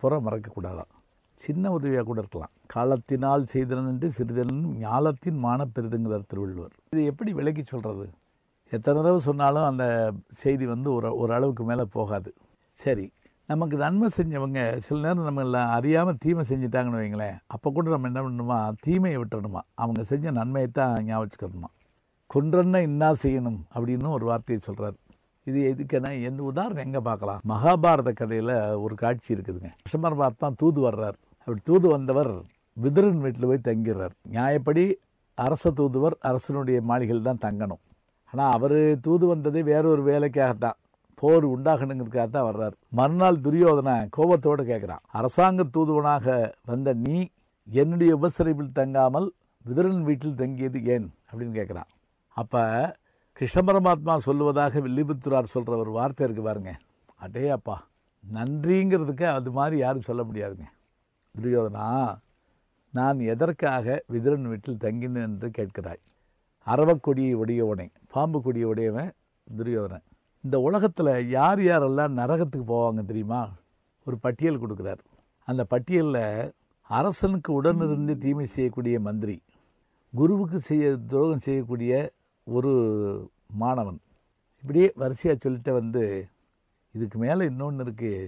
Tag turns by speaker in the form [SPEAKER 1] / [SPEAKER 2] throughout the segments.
[SPEAKER 1] புற மறக்கக்கூடாதான் சின்ன உதவியாக கூட இருக்கலாம் காலத்தினால் செய்தனன்று சிறிதனும் ஞாலத்தின் மானப்பெரிதுங்கிறார் திருவள்ளுவர் இது எப்படி விளக்கி சொல்கிறது எத்தனை தடவை சொன்னாலும் அந்த செய்தி வந்து ஒரு ஒரு அளவுக்கு மேலே போகாது சரி நமக்கு நன்மை செஞ்சவங்க சில நேரம் நம்ம எல்லாம் அறியாமல் தீமை செஞ்சிட்டாங்கன்னு வைங்களேன் அப்போ கூட நம்ம என்ன பண்ணணுமா தீமையை விட்டுறணுமா அவங்க செஞ்ச நன்மையை தான் ஞாபகம் வச்சுக்கணுமா கொன்றன்னா இன்னா செய்யணும் அப்படின்னு ஒரு வார்த்தையை சொல்கிறார் இது எதுக்குன்னா எந்த உதாரணம் எங்கே பார்க்கலாம் மகாபாரத கதையில் ஒரு காட்சி இருக்குதுங்க கிருஷ்ணர் பார்த்தா தூது வர்றார் அப்படி தூது வந்தவர் விதுரன் வீட்டில் போய் தங்கிடுறார் நியாயப்படி அரச தூதுவர் அரசனுடைய மாளிகையில் தான் தங்கணும் ஆனால் அவர் தூது வந்ததே வேறொரு வேலைக்காகத்தான் போர் உண்டாகணுங்கிறதுக்காக தான் வர்றார் மறுநாள் துரியோதனை கோபத்தோடு கேட்குறான் அரசாங்க தூதுவனாக வந்த நீ என்னுடைய உபசரிப்பில் தங்காமல் விதுரன் வீட்டில் தங்கியது ஏன் அப்படின்னு கேட்குறான் அப்போ கிருஷ்ண பரமாத்மா சொல்லுவதாக வில்லிபுத்துரார் சொல்கிற ஒரு வார்த்தை இருக்குது பாருங்க அடே அப்பா நன்றிங்கிறதுக்கு அது மாதிரி யாரும் சொல்ல முடியாதுங்க துரியோதனா நான் எதற்காக விதுரன் வீட்டில் தங்கினேன் என்று கேட்கிறாய் அரவக்கொடியை உடையவனை பாம்பு கொடியை உடையவன் துரியோதனன் இந்த உலகத்தில் யார் யாரெல்லாம் நரகத்துக்கு போவாங்க தெரியுமா ஒரு பட்டியல் கொடுக்குறார் அந்த பட்டியலில் அரசனுக்கு உடனிருந்து தீமை செய்யக்கூடிய மந்திரி குருவுக்கு செய்ய துரோகம் செய்யக்கூடிய ஒரு மாணவன் இப்படியே வரிசையாக சொல்லிட்டு வந்து இதுக்கு மேலே இன்னொன்று இருக்குது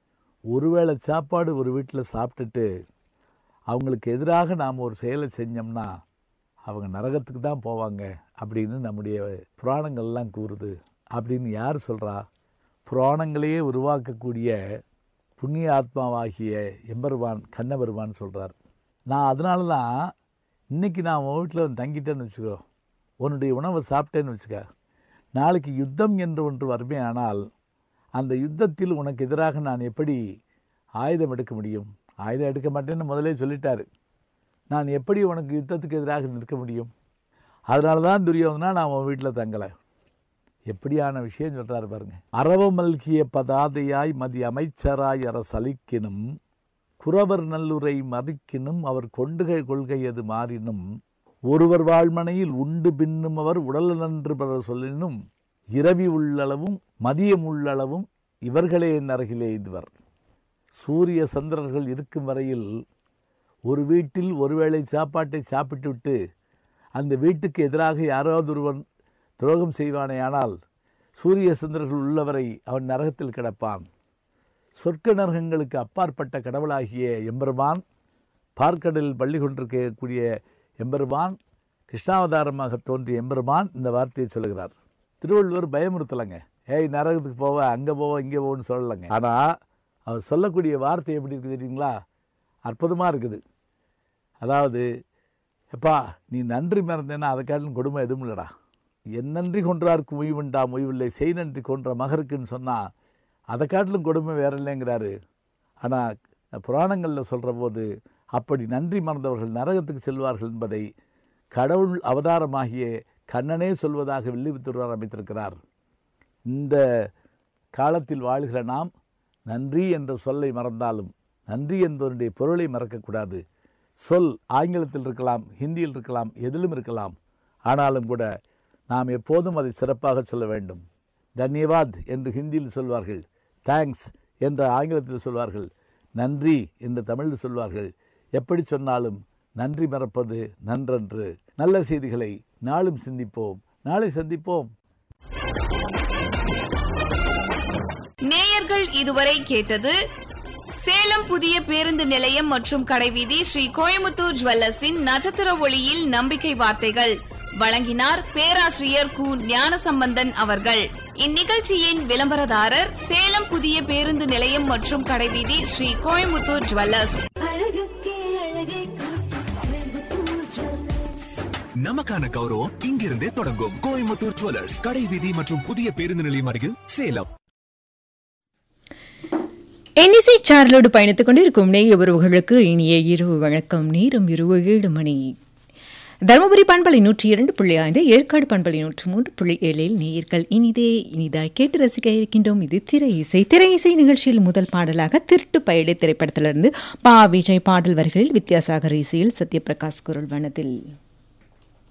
[SPEAKER 1] ஒருவேளை சாப்பாடு ஒரு வீட்டில் சாப்பிட்டுட்டு அவங்களுக்கு எதிராக நாம் ஒரு செயலை செஞ்சோம்னா அவங்க நரகத்துக்கு தான் போவாங்க அப்படின்னு நம்முடைய புராணங்கள்லாம் கூறுது அப்படின்னு யார் சொல்கிறா புராணங்களையே உருவாக்கக்கூடிய புண்ணிய ஆத்மாவாகிய எம்பெருமான் கண்ணபெருமான் சொல்கிறார் நான் அதனால தான் இன்றைக்கி நான் உன் வீட்டில் வந்து தங்கிட்டேன்னு வச்சுக்கோ உன்னுடைய உணவை சாப்பிட்டேன்னு வச்சுக்க நாளைக்கு யுத்தம் என்று ஒன்று வருமே ஆனால் அந்த யுத்தத்தில் உனக்கு எதிராக நான் எப்படி ஆயுதம் எடுக்க முடியும் ஆயுதம் எடுக்க மாட்டேன்னு முதலே சொல்லிட்டாரு நான் எப்படி உனக்கு யுத்தத்துக்கு எதிராக நிற்க முடியும் அதனால தான் துரியோதனா நான் உன் வீட்டில் தங்கலை எப்படியான விஷயம் சொல்கிறாரு பாருங்க அரவ மல்கிய பதாதையாய் மதி அமைச்சராய் அற சலிக்கினும் குறவர் நல்லுரை மறிக்கினும் அவர் கொண்டுகை கொள்கையது மாறினும் ஒருவர் வாழ்மனையில் உண்டு பின்னும் அவர் உடல் நன்று பெற சொல்லினும் இரவி உள்ளளவும் மதியம் உள்ளளவும் இவர்களே நரகிலே இதுவர் சூரிய சந்திரர்கள் இருக்கும் வரையில் ஒரு வீட்டில் ஒருவேளை சாப்பாட்டை சாப்பிட்டுவிட்டு அந்த வீட்டுக்கு எதிராக யாராவது ஒருவன் துரோகம் செய்வானேயானால் சூரிய சந்திரர்கள் உள்ளவரை அவன் நரகத்தில் கிடப்பான் சொர்க்க நரகங்களுக்கு அப்பாற்பட்ட கடவுளாகிய எம்பெருமான் பார்க்கடலில் பள்ளி கொண்டிருக்கக்கூடிய எம்பெருமான் கிருஷ்ணாவதாரமாக தோன்றிய எம்பெருமான் இந்த வார்த்தையை சொல்லுகிறார் திருவள்ளுவர் பயமுறுத்தலைங்க ஏய் நரகத்துக்கு போவ அங்கே போவ இங்கே போவோன்னு சொல்லலைங்க ஆனால் அவர் சொல்லக்கூடிய வார்த்தை எப்படி இருக்குது தெரியுங்களா அற்புதமாக இருக்குது அதாவது எப்பா நீ நன்றி மறந்தேன்னா அதை காட்டிலும் கொடுமை எதுவும் இல்லைடா என் நன்றி கொன்றார்க்கு உய்வுண்டா உய்வில்லை செய் நன்றி கொன்ற மகருக்குன்னு சொன்னால் அதை காட்டிலும் கொடுமை வேற இல்லைங்கிறாரு ஆனால் புராணங்களில் சொல்கிற போது அப்படி நன்றி மறந்தவர்கள் நரகத்துக்கு செல்வார்கள் என்பதை கடவுள் அவதாரமாகிய கண்ணனே சொல்வதாக வில்லிபுத்தூர் அமைத்திருக்கிறார் இந்த காலத்தில் வாழ்கிற நாம் நன்றி என்ற சொல்லை மறந்தாலும் நன்றி என்பதனுடைய பொருளை மறக்கக்கூடாது சொல் ஆங்கிலத்தில் இருக்கலாம் ஹிந்தியில் இருக்கலாம் எதிலும் இருக்கலாம் ஆனாலும் கூட நாம் எப்போதும் அதை சிறப்பாக சொல்ல வேண்டும் தன்யவாத் என்று ஹிந்தியில் சொல்வார்கள் தேங்க்ஸ் என்ற ஆங்கிலத்தில் சொல்வார்கள் நன்றி என்று தமிழில் சொல்வார்கள் எப்படி சொன்னாலும் நன்றி மறப்பது நன்றன்று நல்ல செய்திகளை நாளும் சிந்திப்போம் நாளை சந்திப்போம்
[SPEAKER 2] நேயர்கள் இதுவரை கேட்டது சேலம் புதிய பேருந்து நிலையம் மற்றும் கடைவீதி ஸ்ரீ கோயமுத்தூர் ஜுவல்லர்ஸின் நட்சத்திர ஒளியில் நம்பிக்கை வார்த்தைகள் வழங்கினார் பேராசிரியர் கு ஞானசம்பந்தன் அவர்கள் இந்நிகழ்ச்சியின் விளம்பரதாரர் சேலம் புதிய பேருந்து நிலையம் மற்றும் கடைவீதி ஸ்ரீ கோயமுத்தூர் ஜுவல்லர்ஸ்
[SPEAKER 3] அழகுக்கே அழகை கோயம்புத்தூர் ஜுவல்லர்ஸ்
[SPEAKER 4] நமக்கான கௌரவம் இங்கிருந்தே தொடங்கும் கோயம்புத்தூர் ஜுவல்லர்ஸ் கடை வீதி மற்றும் புதிய பேருந்து நிலையம் அருகில் சேலம்
[SPEAKER 5] என்இசை சார்லோடு பயணித்துக் கொண்டிருக்கும் நேய உறவுகளுக்கு இனிய இரவு வணக்கம் நேரம் இரவு ஏழு மணி தருமபுரி பண்பலை நூற்றி இரண்டு புள்ளி ஐந்து ஏற்காடு பண்பலை நூற்று மூன்று புள்ளி ஏழில் நேயர்கள் இனிதே இனிதாய் கேட்டு ரசிக்க இருக்கின்றோம் இது திரை இசை திரை இசை நிகழ்ச்சியில் முதல் பாடலாக திருட்டு பயலை திரைப்படத்திலிருந்து பா விஜய் பாடல் வரிகளில் வித்யாசாகர் இசையில் சத்யபிரகாஷ் குரல் வனத்தில்